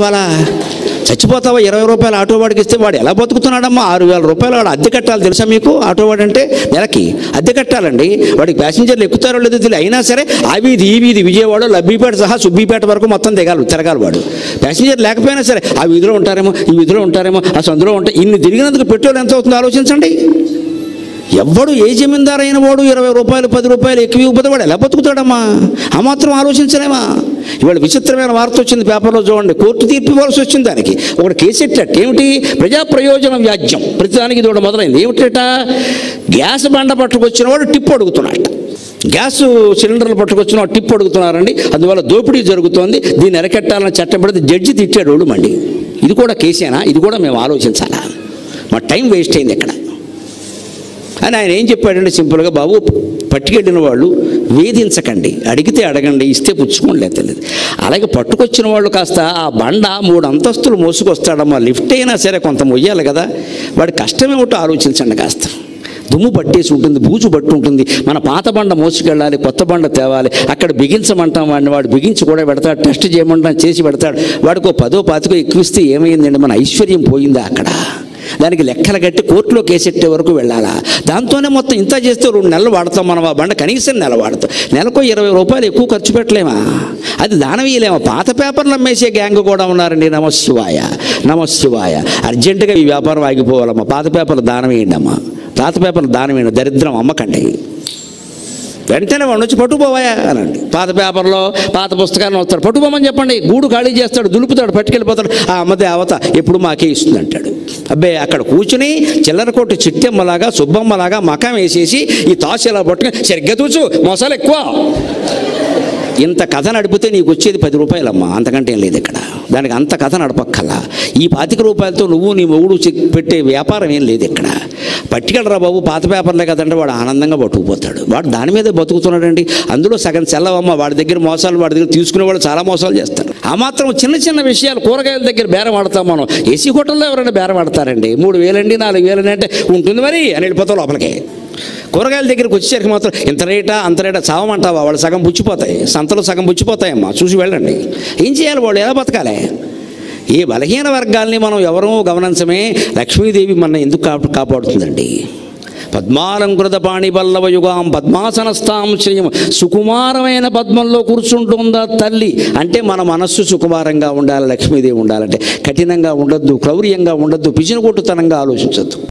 వాళ్ళ చచ్చిపోతావా ఇరవై రూపాయలు ఆటో వాడికి ఇస్తే వాడు ఎలా బతుకుతున్నాడమ్మా ఆరు వేల రూపాయలు వాడు అద్దె కట్టాలి తెలుసా మీకు ఆటో వాడు అంటే నెలకి అద్దె కట్టాలండి వాడికి ప్యాసింజర్లు ఎక్కుతారో లేదో తెలియదు అయినా సరే ఆ వీధి ఈ వీధి విజయవాడ లబ్బిపేట సహా సుబ్బిపేట వరకు మొత్తం దిగాలి తిరగాలి వాడు ప్యాసింజర్ లేకపోయినా సరే ఆ వీధిలో ఉంటారేమో ఈ వీధిలో ఉంటారేమో ఆ సందులో ఉంటాయి ఇన్ని తిరిగినందుకు పెట్రోల్ ఎంత అవుతుందో ఆలోచించండి ఎవ్వడు ఏ జమీందారు అయిన వాడు ఇరవై రూపాయలు పది రూపాయలు ఎక్కువ ఇవ్వకపోతే వాడు ఎలా బతుకుతాడమ్మా ఆ మాత్రం ఆలోచించలేమా ఇవాళ విచిత్రమైన వార్త వచ్చింది పేపర్లో చూడండి కోర్టు తీర్పు ఇవ్వాల్సి వచ్చింది దానికి ఒకటి కేసు ఎట్టట్టు ఏమిటి ప్రజా ప్రయోజన వ్యాజ్యం ప్రతిదానికి ఇది ఒకటి మొదలైంది ఏమిటట గ్యాస్ బండ పట్టుకొచ్చిన వాడు టిప్ అడుగుతున్నాడట గ్యాస్ సిలిండర్లు పట్టుకొచ్చిన వాడు టిప్ అడుగుతున్నారండి అందువల్ల దోపిడీ జరుగుతోంది దీన్ని అరకెట్టాలని చట్టం పెడితే జడ్జి తిట్టాడు వాళ్ళు మండి ఇది కూడా కేసేనా ఇది కూడా మేము ఆలోచించాలా మా టైం వేస్ట్ అయింది ఇక్కడ అని ఆయన ఏం చెప్పాడంటే సింపుల్గా బాబు పట్టుకెళ్ళిన వాళ్ళు వేధించకండి అడిగితే అడగండి ఇస్తే పుచ్చుకోండి లేదు తెలియదు అలాగే పట్టుకొచ్చిన వాళ్ళు కాస్త ఆ బండ మూడు అంతస్తులు మోసుకొస్తాడమ్మా లిఫ్ట్ అయినా సరే కొంత మొయ్యాలి కదా వాడి కష్టమేమిటో ఆలోచించండి కాస్త దుమ్ము పట్టేసి ఉంటుంది బూజు పట్టి ఉంటుంది మన పాత బండ మోసుకెళ్ళాలి కొత్త బండ తేవాలి అక్కడ బిగించమంటాం వాడిని వాడు బిగించి కూడా పెడతాడు టెస్ట్ చేయమంటాం చేసి పెడతాడు వాడికి ఓ పదో పాతికో ఎక్కువిస్తే ఏమైందండి మన ఐశ్వర్యం పోయిందా అక్కడ దానికి లెక్కలు కట్టి కోర్టులో కేసెట్టే వరకు వెళ్ళాలా దాంతోనే మొత్తం ఇంత చేస్తే రెండు నెలలు వాడతాం మనం ఆ బండ కనీసం నెల వాడతాం నెలకు ఇరవై రూపాయలు ఎక్కువ ఖర్చు పెట్టలేమా అది దానం ఇయ్యలేమా పాత పేపర్లు అమ్మేసే గ్యాంగ్ కూడా ఉన్నారండి నమశివాయ నమశివాయ అర్జెంటుగా ఈ వ్యాపారం ఆగిపోవాలమ్మా పాత పేపర్లు దానం వేయండి అమ్మా పాత పేపర్లు దానం వేయండి దరిద్రం అమ్మకండి వెంటనే వాడు వచ్చి పట్టుకుపోవాయా అనండి పాత పేపర్లో పాత పుస్తకాలను వస్తాడు పట్టుకోమని చెప్పండి గూడు ఖాళీ చేస్తాడు దులుపుతాడు పట్టుకెళ్ళిపోతాడు ఆ అమ్మ దేవత ఎప్పుడు మాకే ఇస్తుంది అంటాడు అబ్బే అక్కడ కూర్చుని చిల్లర కొట్టు చిట్టెమ్మలాగా సుబ్బమ్మలాగా మకం వేసేసి ఈ తాసు ఇలా పట్టుకుని సరిగ్గా తూచు మోసాలు ఎక్కువ ఇంత కథ నడిపితే నీకు వచ్చేది పది రూపాయలమ్మా అంతకంటే ఏం లేదు ఇక్కడ దానికి అంత కథ నడపక్కల ఈ పాతిక రూపాయలతో నువ్వు నీ మొగుడు చి- పెట్టే వ్యాపారం ఏం లేదు ఇక్కడ పట్టుకెళ్ళరా బాబు పాత పేపర్లే కదంటే వాడు ఆనందంగా పట్టుకుపోతాడు వాడు దాని మీదే బతుకుతున్నాడండి అందులో సగం సెల్లవమ్మ వాడి దగ్గర మోసాలు వాడి దగ్గర తీసుకునే వాళ్ళు చాలా మోసాలు చేస్తారు ఆ మాత్రం చిన్న చిన్న విషయాలు కూరగాయల దగ్గర బేరం ఆడతాం మనం ఏసీ హోటల్లో ఎవరైనా బేరం ఆడతారండి మూడు వేలండి నాలుగు వేలండి అంటే ఉంటుంది మరి అని వెళ్ళిపోతాం లోపలికి కూరగాయల దగ్గరికి వచ్చేసరికి మాత్రం ఇంత రేటా అంత రేటా చావమంటావా వాళ్ళు సగం పుచ్చిపోతాయి సంతలో సగం పుచ్చిపోతాయమ్మా చూసి వెళ్ళండి ఏం చేయాలి వాళ్ళు ఎలా బతకాలి ఈ బలహీన వర్గాల్ని మనం ఎవరూ గమనించమే లక్ష్మీదేవి మన ఎందుకు కాపా కాపాడుతుందండి పద్మాలంకృత పాణిపల్లవ యుగాం పద్మాసనస్థాం శ్రీయం సుకుమారమైన పద్మంలో కూర్చుంటుందా తల్లి అంటే మన మనస్సు సుకుమారంగా ఉండాలి లక్ష్మీదేవి ఉండాలంటే కఠినంగా ఉండొద్దు క్రౌర్యంగా ఉండొద్దు పిచ్చినకొట్టుతనంగా ఆలోచించొద్దు